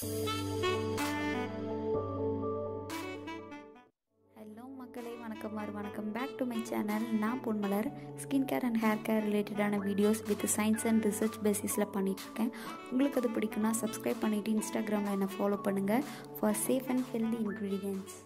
hello மக்களே வணக்கம் மார் வணக்கம் பேக் டு மை சேனல் நான் Ponmalar skin care and hair care ரிலேட்டடான videos with science and research பேசிஸில் பண்ணிகிட்ருக்கேன் உங்களுக்கு அது பிடிக்கும்னா சப்ஸ்கிரைப் பண்ணிவிட்டு இன்ஸ்டாகிராமில் என்னை ஃபாலோ பண்ணுங்கள் for safe and healthy ingredients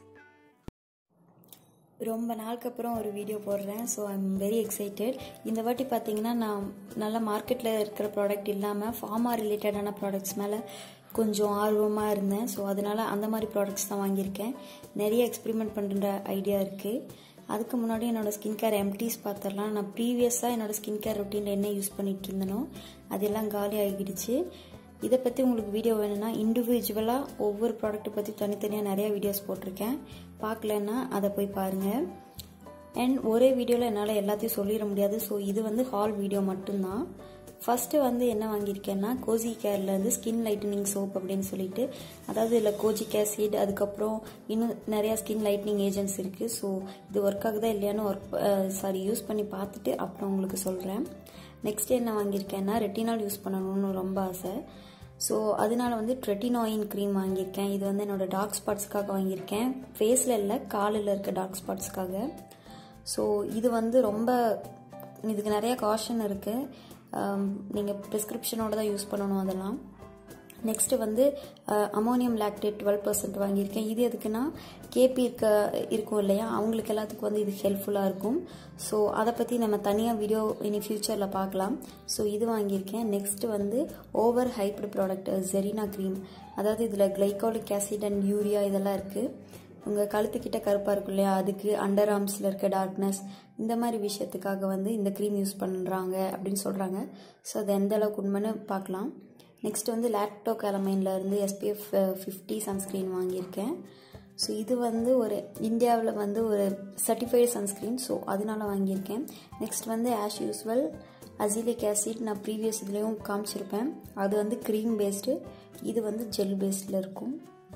ரொம்ப நாளுக்கு அப்புறம் ஒரு வீடியோ போடுறேன் so I am very excited இந்த வாட்டி பார்த்தீங்கன்னா நான் நல்ல மார்க்கெட்டில் இருக்கிற ப்ராடக்ட் இல்லாமல் ஃபார்மா ரிலேட்டடான ப்ராடக்ட்ஸ் மேலே கொஞ்சம் ஆர்வமாக இருந்தேன் ஸோ அதனால் அந்த மாதிரி ப்ராடக்ட்ஸ் தான் வாங்கியிருக்கேன் நிறைய எக்ஸ்பெரிமெண்ட் பண்ணுற ஐடியா இருக்குது அதுக்கு முன்னாடி என்னோடய ஸ்கின் கேர் எம்டிஸ் பார்த்துடலாம் நான் ப்ரீவியஸாக என்னோடய ஸ்கின் கேர் ரொட்டீனில் என்ன யூஸ் பண்ணிகிட்டு இருந்தனோ அதெல்லாம் காலி ஆகிடுச்சு இதை பற்றி உங்களுக்கு வீடியோ வேணும்னா இண்டிவிஜுவலாக ஒவ்வொரு ப்ராடக்ட்டை பற்றி தனித்தனியாக நிறைய வீடியோஸ் போட்டிருக்கேன் பார்க்கலன்னா அதை போய் பாருங்கள் அண்ட் ஒரே வீடியோவில் என்னால் எல்லாத்தையும் சொல்லிட முடியாது ஸோ இது வந்து ஹால் வீடியோ மட்டும்தான் ஃபஸ்ட்டு வந்து என்ன வாங்கியிருக்கேன்னா கோஜி கேர்லேருந்து ஸ்கின் லைட்டனிங் சோப் அப்படின்னு சொல்லிட்டு அதாவது இதில் கோஜிக் ஆசிட் அதுக்கப்புறம் இன்னும் நிறையா ஸ்கின் லைட்னிங் ஏஜென்ட்ஸ் இருக்குது ஸோ இது ஒர்க் ஆகுதா இல்லையான்னு ஒர்க் சாரி யூஸ் பண்ணி பார்த்துட்டு அப்புறம் உங்களுக்கு சொல்கிறேன் நெக்ஸ்ட் என்ன வாங்கியிருக்கேன்னா ரெட்டினால் யூஸ் பண்ணணும்னு ரொம்ப ஆசை ஸோ அதனால வந்து ட்ரெட்டினாயின் க்ரீம் வாங்கியிருக்கேன் இது வந்து என்னோடய டார்க் ஸ்பாட்ஸ்க்காக வாங்கியிருக்கேன் ஃபேஸில் இல்லை காலில் இருக்க டார்க் ஸ்பாட்ஸ்க்காக ஸோ இது வந்து ரொம்ப இதுக்கு நிறைய காஷன் இருக்குது நீங்கள் ப்ரிஸ்கிரிப்ஷனோட தான் யூஸ் பண்ணணும் அதெல்லாம் நெக்ஸ்ட்டு வந்து அமோனியம் லாக்டேட் டுவெல் பர்சன்ட் வாங்கியிருக்கேன் இது எதுக்குன்னா கேபி இருக்க இருக்கும் இல்லையா அவங்களுக்கு எல்லாத்துக்கும் வந்து இது ஹெல்ப்ஃபுல்லாக இருக்கும் ஸோ அதை பற்றி நம்ம தனியாக வீடியோ இனி ஃப்யூச்சரில் பார்க்கலாம் ஸோ இது வாங்கியிருக்கேன் நெக்ஸ்ட்டு வந்து ஓவர் ஹைப்டு ப்ராடக்ட் ஜெரினா க்ரீம் அதாவது இதில் கிளைகாலிக் ஆசிட் அண்ட் யூரியா இதெல்லாம் இருக்குது உங்கள் கழுத்துக்கிட்ட கருப்பாக இருக்கும் இல்லையா அதுக்கு அண்டர் ஆர்ம்ஸில் இருக்க டார்க்னஸ் இந்த மாதிரி விஷயத்துக்காக வந்து இந்த க்ரீம் யூஸ் பண்ணுறாங்க அப்படின்னு சொல்கிறாங்க ஸோ அது எந்த அளவுக்கு உண்மைன்னு பார்க்கலாம் நெக்ஸ்ட் வந்து லேக்டோ கேலமைனில் இருந்து எஸ்பிஎஃப் ஃபிஃப்டி சன்ஸ்க்ரீன் வாங்கியிருக்கேன் ஸோ இது வந்து ஒரு இந்தியாவில் வந்து ஒரு சர்டிஃபைடு சன்ஸ்க்ரீன் ஸோ அதனால வாங்கியிருக்கேன் நெக்ஸ்ட் வந்து ஆஷ் யூஸ்வல் அசிலிக் ஆசிட் நான் ப்ரீவியஸ் இதுலேயும் காமிச்சிருப்பேன் அது வந்து க்ரீம் பேஸ்டு இது வந்து ஜெல் பேஸ்டில் இருக்கும்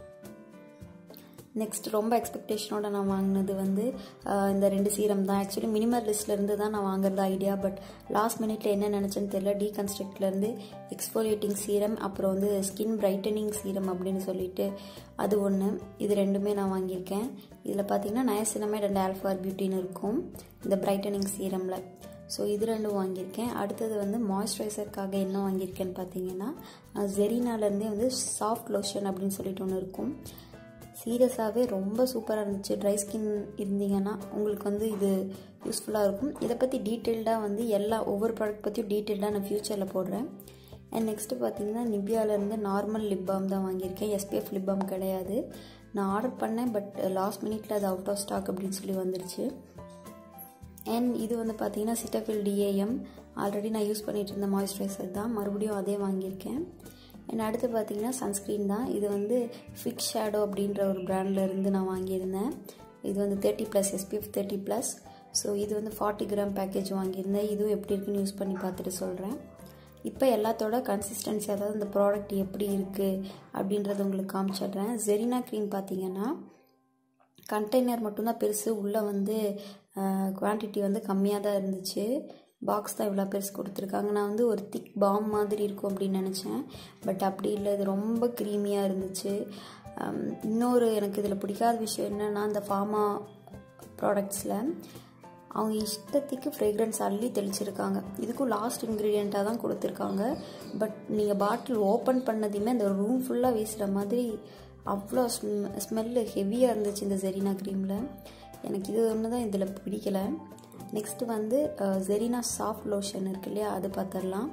நெக்ஸ்ட் ரொம்ப எக்ஸ்பெக்டேஷனோட நான் வாங்கினது வந்து இந்த ரெண்டு சீரம் தான் ஆக்சுவலி மினிமல் லிஸ்ட்லேருந்து தான் நான் வாங்குறது ஐடியா பட் லாஸ்ட் மினிட்ல என்ன நினச்சேன்னு தெரியல டீகன்ஸ்ட்ரக்ட்லேருந்து எக்ஸ்போலியேட்டிங் சீரம் அப்புறம் வந்து ஸ்கின் பிரைட்டனிங் சீரம் அப்படின்னு சொல்லிட்டு அது ஒன்று இது ரெண்டுமே நான் வாங்கியிருக்கேன் இதில் பார்த்தீங்கன்னா நயசினமேட் அண்ட் ஆல்ஃபார் பியூட்டின்னு இருக்கும் இந்த பிரைட்டனிங் சீரமில் ஸோ இது ரெண்டும் வாங்கியிருக்கேன் அடுத்தது வந்து மாய்ஸ்சரைசருக்காக என்ன வாங்கியிருக்கேன்னு பார்த்தீங்கன்னா ஜெரினாலேருந்தே வந்து சாஃப்ட் லோஷன் அப்படின்னு சொல்லிட்டு ஒன்று இருக்கும் சீரியஸாகவே ரொம்ப சூப்பராக இருந்துச்சு ட்ரை ஸ்கின் இருந்தீங்கன்னா உங்களுக்கு வந்து இது யூஸ்ஃபுல்லாக இருக்கும் இதை பற்றி டீட்டெயில்டாக வந்து எல்லா ஒவ்வொரு ப்ராடக்ட் பற்றியும் டீட்டெயில்டாக நான் ஃப்யூச்சரில் போடுறேன் அண்ட் நெக்ஸ்ட்டு பார்த்தீங்கன்னா நிவ்யாவிலேருந்து நார்மல் லிப் பாம் தான் வாங்கியிருக்கேன் எஸ்பிஎஃப் லிப் பாம் கிடையாது நான் ஆர்டர் பண்ணேன் பட் லாஸ்ட் மினிட்ல அது அவுட் ஆஃப் ஸ்டாக் அப்படின்னு சொல்லி வந்துருச்சு அண்ட் இது வந்து பார்த்தீங்கன்னா சிட்டஃபில் டிஏஎம் ஆல்ரெடி நான் யூஸ் பண்ணிகிட்டு இருந்த மாய்ஸ்சரைசர் தான் மறுபடியும் அதே வாங்கியிருக்கேன் அண்ட் அடுத்து பார்த்தீங்கன்னா சன்ஸ்க்ரீன் தான் இது வந்து ஃபிக்ஸ் ஷேடோ அப்படின்ற ஒரு பிராண்டில் இருந்து நான் வாங்கியிருந்தேன் இது வந்து thirty plus SPF thirty plus so இது வந்து ஃபார்ட்டி கிராம் பேக்கேஜ் வாங்கியிருந்தேன் இதுவும் எப்படி இருக்குன்னு யூஸ் பண்ணி பார்த்துட்டு சொல்கிறேன் இப்போ எல்லாத்தோட கன்சிஸ்டன்சி அதாவது இந்த ப்ராடக்ட் எப்படி இருக்குது அப்படின்றத உங்களுக்கு காமிச்சிடுறேன் ஜெரினா க்ரீம் பார்த்தீங்கன்னா கண்டெய்னர் மட்டும்தான் பெருசு உள்ளே வந்து குவான்டிட்டி வந்து கம்மியாக தான் இருந்துச்சு பாக்ஸ் தான் இவ்வளோ பெருசு கொடுத்துருக்காங்க நான் வந்து ஒரு திக் பாம் மாதிரி இருக்கும் அப்படின்னு நினச்சேன் பட் அப்படி இல்லை இது ரொம்ப க்ரீமியாக இருந்துச்சு இன்னொரு எனக்கு இதில் பிடிக்காத விஷயம் என்னென்னா இந்த ஃபார்மா ப்ராடக்ட்ஸில் அவங்க இஷ்டத்துக்கு ஃப்ரேக்ரன்ஸ் அள்ளி தெளிச்சிருக்காங்க இதுக்கும் லாஸ்ட் இன்க்ரீடியண்ட்டாக தான் கொடுத்துருக்காங்க பட் நீங்கள் பாட்டில் ஓப்பன் பண்ணதையுமே அந்த ரூம் ஃபுல்லாக வீசுகிற மாதிரி அவ்வளோ ஸ்மெ ஸ்மெல்லு ஹெவியாக இருந்துச்சு இந்த ஜெரினா க்ரீமில் எனக்கு இது ஒன்று தான் இதில் பிடிக்கலை நெக்ஸ்ட்டு வந்து ஜெரினா சாஃப்ட் லோஷன் இருக்கு இல்லையா அது பார்த்துடலாம்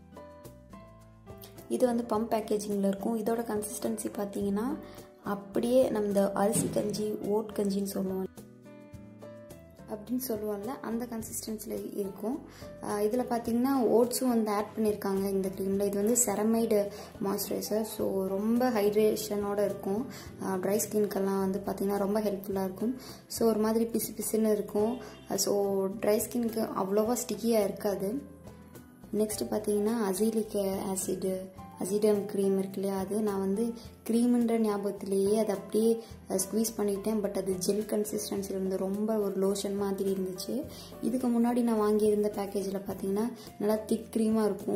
இது வந்து பம்ப் பேக்கேஜிங்கில் இருக்கும் இதோட கன்சிஸ்டன்சி பார்த்தீங்கன்னா அப்படியே நம்ம இந்த அரிசி கஞ்சி ஓட் கஞ்சின்னு சொல்லுவோம் அப்படின்னு சொல்லுவோம்ல அந்த கன்சிஸ்டன்சியில் இருக்கும் இதில் பார்த்தீங்கன்னா ஓட்ஸும் வந்து ஆட் பண்ணியிருக்காங்க இந்த க்ரீமில் இது வந்து செரமைடு மாய்ஸ்சரைசர் ஸோ ரொம்ப ஹைட்ரேஷனோட இருக்கும் ட்ரை ஸ்கின்க்கெல்லாம் வந்து பார்த்திங்கன்னா ரொம்ப ஹெல்ப்ஃபுல்லாக இருக்கும் ஸோ ஒரு மாதிரி பிசு பிசுன்னு இருக்கும் ஸோ ட்ரை ஸ்கின்க்கு அவ்வளோவா ஸ்டிக்கியாக இருக்காது நெக்ஸ்ட்டு பார்த்தீங்கன்னா அசீலிக் ஆசிடு அசிடம் க்ரீம் இருக்கு இல்லையா அது நான் வந்து க்ரீம்ன்ற ஞாபகத்திலேயே அதை அப்படியே ஸ்குவீஸ் பண்ணிட்டேன் பட் அது ஜெல் கன்சிஸ்டன்சியில் இருந்து ரொம்ப ஒரு லோஷன் மாதிரி இருந்துச்சு இதுக்கு முன்னாடி நான் வாங்கியிருந்த பேக்கேஜில் பார்த்தீங்கன்னா நல்லா திக் க்ரீமாக இருக்கும்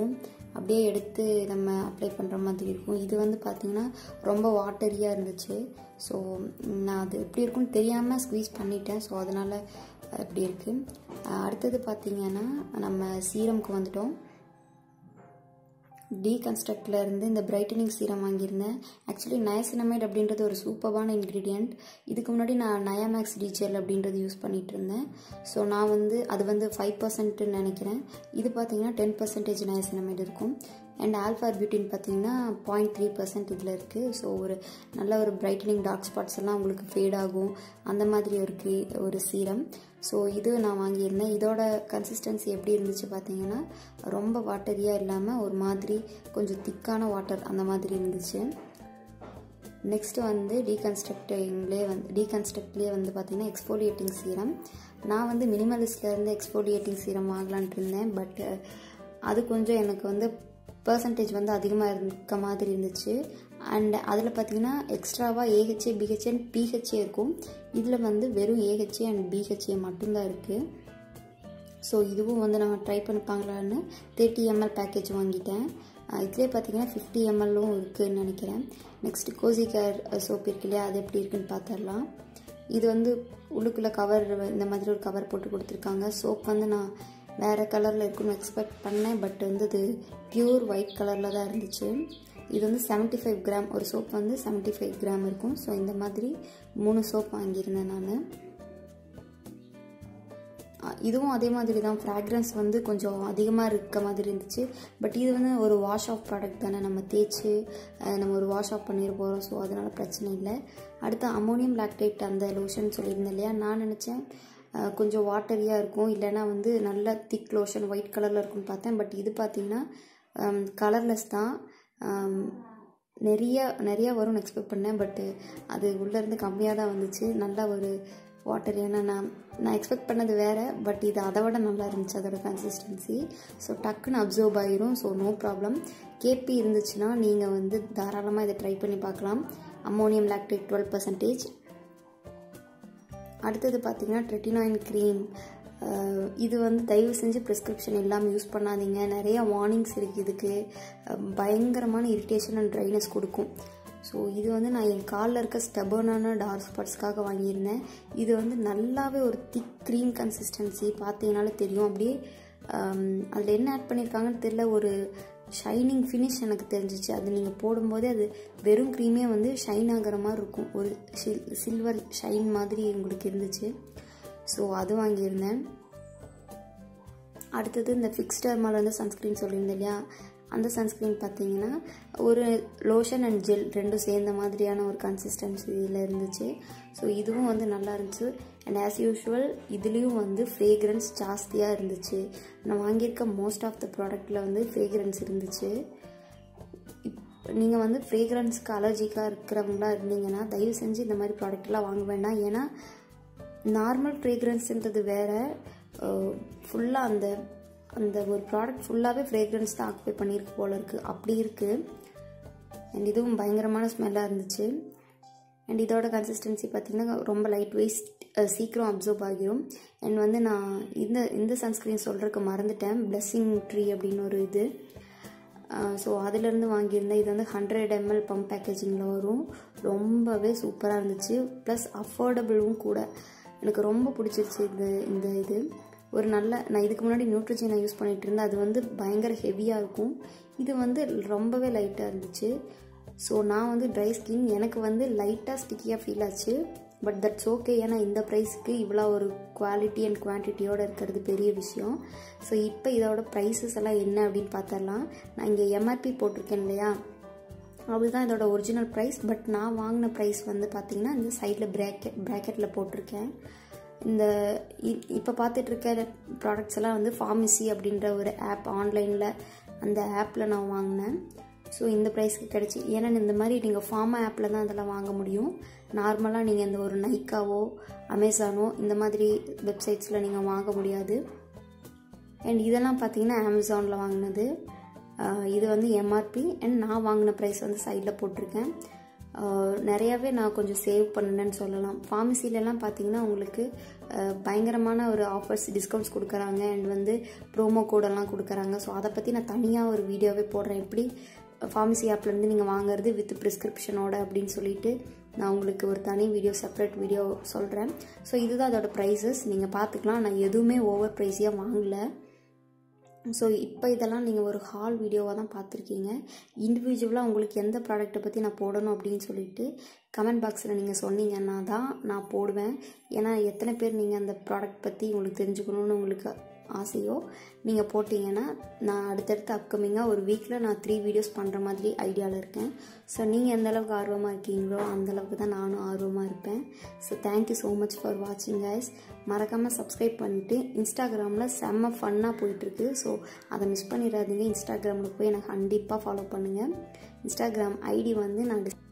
அப்படியே எடுத்து நம்ம அப்ளை பண்ணுற மாதிரி இருக்கும் இது வந்து பார்த்திங்கன்னா ரொம்ப வாட்டரியாக இருந்துச்சு ஸோ நான் அது எப்படி இருக்குன்னு தெரியாமல் ஸ்குவீஸ் பண்ணிட்டேன் ஸோ அதனால் இப்படி இருக்குது அடுத்தது பார்த்திங்கன்னா நம்ம சீரம்க்கு வந்துட்டோம் டீகன்ஸ்ட்ரக்டில் இருந்து இந்த பிரைட்டனிங் சீரம் வாங்கியிருந்தேன் ஆக்சுவலி நயசினமைட் அப்படின்றது ஒரு சூப்பரான இன்க்ரீடியண்ட் இதுக்கு முன்னாடி நான் நயாமேக்ஸ் டிஜெல் அப்படின்றது யூஸ் பண்ணிகிட்டு இருந்தேன் ஸோ நான் வந்து அது வந்து ஃபைவ் பர்சன்ட்னு நினைக்கிறேன் இது பார்த்தீங்கன்னா டென் பர்சன்டேஜ் நயசினமைட் இருக்கும் அண்ட் ஆல்ஃபா பியூட்டின் பார்த்தீங்கன்னா பாயிண்ட் த்ரீ பர்சன்ட் இதில் இருக்குது ஸோ ஒரு நல்ல ஒரு பிரைட்டனிங் டார்க் ஸ்பாட்ஸ் எல்லாம் உங்களுக்கு ஃபேட் ஆகும் அந்த மாதிரி ஒரு க்ரீ ஒரு சீரம் ஸோ இது நான் வாங்கியிருந்தேன் இதோட கன்சிஸ்டன்சி எப்படி இருந்துச்சு பார்த்தீங்கன்னா ரொம்ப வாட்டரியாக இல்லாமல் ஒரு மாதிரி கொஞ்சம் திக்கான வாட்டர் அந்த மாதிரி இருந்துச்சு நெக்ஸ்ட்டு வந்து டீகன்ஸ்ட்ரக்டிங்லேயே வந்து டீகன்ஸ்ட்ரக்ட்லேயே வந்து பார்த்திங்கன்னா எக்ஸ்போலியேட்டிங் சீரம் நான் வந்து மினிமலிஸ்ட்லேருந்து எக்ஸ்போலியேட்டிங் சீரம் வாங்கலான்ட்டு இருந்தேன் பட் அது கொஞ்சம் எனக்கு வந்து பர்சன்டேஜ் வந்து அதிகமாக இருக்க மாதிரி இருந்துச்சு அண்ட் அதில் பார்த்தீங்கன்னா எக்ஸ்ட்ராவாக ஏஹெச்ஏ பிஹெச்ஏ அண்ட் பிஹெச்ஏ இருக்கும் இதில் வந்து வெறும் ஏஹெச்ஏ அண்ட் பிஹெச்ஏ மட்டும்தான் இருக்குது ஸோ இதுவும் வந்து நம்ம ட்ரை பண்ணிப்பாங்களான்னு தேர்ட்டி எம்எல் பேக்கேஜ் வாங்கிட்டேன் இதுலேயே பார்த்தீங்கன்னா ஃபிஃப்டி எம்எல்லும் இருக்குதுன்னு நினைக்கிறேன் நெக்ஸ்ட் கோசி கேர் சோப் இருக்கு இல்லையா அது எப்படி இருக்குன்னு பார்த்துடலாம் இது வந்து உள்ளுக்குள்ளே கவர் இந்த மாதிரி ஒரு கவர் போட்டு கொடுத்துருக்காங்க சோப் வந்து நான் வேறு கலரில் இருக்குன்னு எக்ஸ்பெக்ட் பண்ணேன் பட் வந்து இது பியூர் ஒயிட் கலரில் தான் இருந்துச்சு இது வந்து செவன்ட்டி ஃபைவ் கிராம் ஒரு சோப் வந்து செவன்ட்டி ஃபைவ் கிராம் இருக்கும் ஸோ இந்த மாதிரி மூணு சோப் வாங்கியிருந்தேன் நான் இதுவும் அதே மாதிரி தான் ஃப்ராக்ரன்ஸ் வந்து கொஞ்சம் அதிகமாக இருக்க மாதிரி இருந்துச்சு பட் இது வந்து ஒரு வாஷ் ஆஃப் ப்ராடக்ட் தானே நம்ம தேய்ச்சி நம்ம ஒரு வாஷ் ஆஃப் பண்ணிட போகிறோம் ஸோ அதனால் பிரச்சனை இல்லை அடுத்து அமோனியம் லாக்டேட் அந்த லோஷன் சொல்லியிருந்தேன் இல்லையா நான் நினச்சேன் கொஞ்சம் வாட்டரியாக இருக்கும் இல்லைனா வந்து நல்ல திக் லோஷன் ஒயிட் கலரில் இருக்கும்னு பார்த்தேன் பட் இது பார்த்திங்கன்னா கலர்லெஸ் தான் நிறைய நிறைய வரும்னு எக்ஸ்பெக்ட் பண்ணேன் பட்டு அது உள்ளேருந்து கம்மியாக தான் வந்துச்சு நல்ல ஒரு வாட்டர் ஏன்னா நான் நான் எக்ஸ்பெக்ட் பண்ணது வேறு பட் இது அதை விட நல்லா இருந்துச்சு அதோட கன்சிஸ்டன்சி ஸோ டக்குன்னு அப்சர்வ் ஆகிரும் ஸோ நோ ப்ராப்ளம் கேபி இருந்துச்சுன்னா நீங்கள் வந்து தாராளமாக இதை ட்ரை பண்ணி பார்க்கலாம் அம்மோனியம் லாக்டேட் டுவெல் பர்சன்டேஜ் அடுத்தது பார்த்தீங்கன்னா ட்ரெட்டினாயின் க்ரீம் இது வந்து தயவு செஞ்சு ப்ரிஸ்கிரிப்ஷன் இல்லாமல் யூஸ் பண்ணாதீங்க நிறைய வார்னிங்ஸ் இருக்குது இதுக்கு பயங்கரமான இரிட்டேஷன் அண்ட் ட்ரைனஸ் கொடுக்கும் ஸோ இது வந்து நான் என் காலில் இருக்க ஸ்டபர்னான டார்க் ஸ்பாட்ஸ்க்காக வாங்கியிருந்தேன் இது வந்து நல்லாவே ஒரு திக் க்ரீம் கன்சிஸ்டன்சி பார்த்தீங்கனாலே தெரியும் அப்படியே அதில் என்ன ஆட் பண்ணியிருக்காங்கன்னு தெரியல ஒரு ஷைனிங் ஃபினிஷ் எனக்கு தெரிஞ்சிச்சு அது நீங்கள் போடும்போதே அது வெறும் க்ரீமே வந்து ஷைன் ஆகிற மாதிரி இருக்கும் ஒரு சில் சில்வர் ஷைன் மாதிரி உங்களுக்கு இருந்துச்சு ஸோ அது வாங்கியிருந்தேன் அடுத்தது இந்த ஃபிக்ஸ்டர் மேலே வந்து சன்ஸ்க்ரீன் சொல்லியிருந்தேன் இல்லையா அந்த சன்ஸ்க்ரீன் பார்த்தீங்கன்னா ஒரு லோஷன் அண்ட் ஜெல் ரெண்டும் சேர்ந்த மாதிரியான ஒரு கன்சிஸ்டன்சியில் இருந்துச்சு ஸோ இதுவும் வந்து நல்லா இருந்துச்சு அண்ட் ஆஸ் யூஷுவல் இதுலேயும் வந்து ஃப்ரேக்ரன்ஸ் ஜாஸ்தியாக இருந்துச்சு நான் வாங்கியிருக்க மோஸ்ட் ஆஃப் த ப்ராடக்டில் வந்து ஃப்ரேக்ரன்ஸ் இருந்துச்சு நீங்கள் வந்து ஃப்ரேக்ரன்ஸ்க்கு அலர்ஜிக்காக இருக்கிறவங்களா இருந்தீங்கன்னா தயவு செஞ்சு இந்த மாதிரி ப்ராடக்ட்லாம் வாங்க வேண்டாம் ஏன்னா நார்மல் ஃப்ரேக்ரன்ஸுன்றது வேறு ஃபுல்லாக அந்த அந்த ஒரு ப்ராடக்ட் ஃபுல்லாகவே ஃப்ரேக்ரன்ஸ் தான் ஆக்குபை பண்ணியிருக்கு போல இருக்குது அப்படி இருக்குது அண்ட் இதுவும் பயங்கரமான ஸ்மெல்லாக இருந்துச்சு அண்ட் இதோட கன்சிஸ்டன்சி பார்த்திங்கன்னா ரொம்ப லைட் வெயிட் சீக்கிரம் அப்சர்வ் ஆகிரும் அண்ட் வந்து நான் இந்த இந்த சன்ஸ்க்ரீன் சொல்கிறதுக்கு மறந்துட்டேன் பிளஸ்ஸிங் ட்ரீ அப்படின்னு ஒரு இது ஸோ அதிலேருந்து வாங்கியிருந்தேன் இது வந்து ஹண்ட்ரட் எம்எல் பம்ப் பேக்கேஜிங்கில் வரும் ரொம்பவே சூப்பராக இருந்துச்சு ப்ளஸ் அஃபோர்டபுளும் கூட எனக்கு ரொம்ப பிடிச்சிருச்சு இந்த இந்த இது ஒரு நல்ல நான் இதுக்கு முன்னாடி நியூட்ரிஜனை யூஸ் பண்ணிகிட்டு இருந்தேன் அது வந்து பயங்கர ஹெவியாக இருக்கும் இது வந்து ரொம்பவே லைட்டாக இருந்துச்சு ஸோ நான் வந்து ட்ரை ஸ்கின் எனக்கு வந்து லைட்டாக ஸ்டிக்கியாக ஃபீல் ஆச்சு பட் தட்ஸ் ஓகே ஏன்னா இந்த ப்ரைஸுக்கு இவ்வளோ ஒரு குவாலிட்டி அண்ட் குவான்டிட்டியோடு இருக்கிறது பெரிய விஷயம் ஸோ இப்போ இதோட ப்ரைஸஸ் எல்லாம் என்ன அப்படின்னு பார்த்தரலாம் நான் இங்கே எம்ஆர்பி போட்டிருக்கேன் இல்லையா அதுதான் இதோட ஒரிஜினல் ப்ரைஸ் பட் நான் வாங்கின ப்ரைஸ் வந்து பார்த்திங்கன்னா இந்த சைடில் ப்ராக்கெட் ப்ராக்கெட்டில் போட்டிருக்கேன் இந்த இப்போ பார்த்துட்டு இருக்க ப்ராடக்ட்ஸ் எல்லாம் வந்து ஃபார்மசி அப்படின்ற ஒரு ஆப் ஆன்லைனில் அந்த ஆப்பில் நான் வாங்கினேன் ஸோ இந்த ப்ரைஸ்க்கு கிடச்சி ஏன்னா இந்த மாதிரி நீங்கள் ஃபார்மா ஆப்பில் தான் அதெல்லாம் வாங்க முடியும் நார்மலாக நீங்கள் இந்த ஒரு நைக்காவோ அமேசானோ இந்த மாதிரி வெப்சைட்ஸில் நீங்கள் வாங்க முடியாது அண்ட் இதெல்லாம் பார்த்தீங்கன்னா அமேசானில் வாங்கினது இது வந்து எம்ஆர்பி அண்ட் நான் வாங்கின ப்ரைஸ் வந்து சைடில் போட்டிருக்கேன் ஆஹ் நிறையாவே நான் கொஞ்சம் சேவ் பண்ணினேன்னு சொல்லலாம் ஃபார்மசிலலாம் பார்த்தீங்கன்னா உங்களுக்கு ஆஹ் பயங்கரமான ஒரு ஆஃபர்ஸ் டிஸ்கவுண்ட்ஸ் கொடுக்குறாங்க அண்ட் வந்து ப்ரோமோ கோடெல்லாம் கொடுக்குறாங்க ஸோ அதை பற்றி நான் தனியாக ஒரு வீடியோவே போடுறேன் எப்படி ஃபார்மசி ஆப்லேருந்து நீங்கள் வாங்குறது வித் ப்ரிஸ்கிரிப்ஷனோட அப்படின்னு சொல்லிட்டு நான் உங்களுக்கு ஒரு தனி வீடியோ செப்பரேட் வீடியோ சொல்கிறேன் ஸோ இதுதான் அதோட ப்ரைஸஸ் நீங்கள் பார்த்துக்கலாம் நான் எதுவுமே ஓவர் ப்ரைஸியாக வாங்கலை ஸோ இப்போ இதெல்லாம் நீங்கள் ஒரு ஹால் வீடியோவாக தான் பார்த்துருக்கீங்க இண்டிவிஜுவலாக உங்களுக்கு எந்த ப்ராடக்ட்டை பற்றி நான் போடணும் அப்படின்னு சொல்லிட்டு கமெண்ட் பாக்ஸில் நீங்கள் சொன்னீங்கன்னா தான் நான் போடுவேன் ஏன்னா எத்தனை பேர் நீங்கள் அந்த ப்ராடக்ட் பற்றி உங்களுக்கு தெரிஞ்சுக்கணுன்னு உங்களுக்கு ஆசையோ நீங்கள் போட்டிங்கன்னா நான் அடுத்தடுத்து அப்கமிங்காக ஒரு வீக்கில் நான் த்ரீ வீடியோஸ் பண்ணுற மாதிரி ஐடியாவில் இருக்கேன் ஸோ நீங்கள் எந்த அளவுக்கு ஆர்வமாக இருக்கீங்களோ அந்தளவுக்கு தான் நானும் ஆர்வமாக இருப்பேன் so thank you so much for வாட்சிங் கைஸ் மறக்காமல் சப்ஸ்கிரைப் பண்ணிவிட்டு இன்ஸ்டாகிராமில் செம்ம ஃபன்னாக போயிட்டுருக்கு ஸோ அதை மிஸ் பண்ணிடாதீங்க இன்ஸ்டாகிராமில் போய் எனக்கு கண்டிப்பாக ஃபாலோ பண்ணுங்கள் இன்ஸ்டாகிராம் ஐடி வந்து நான்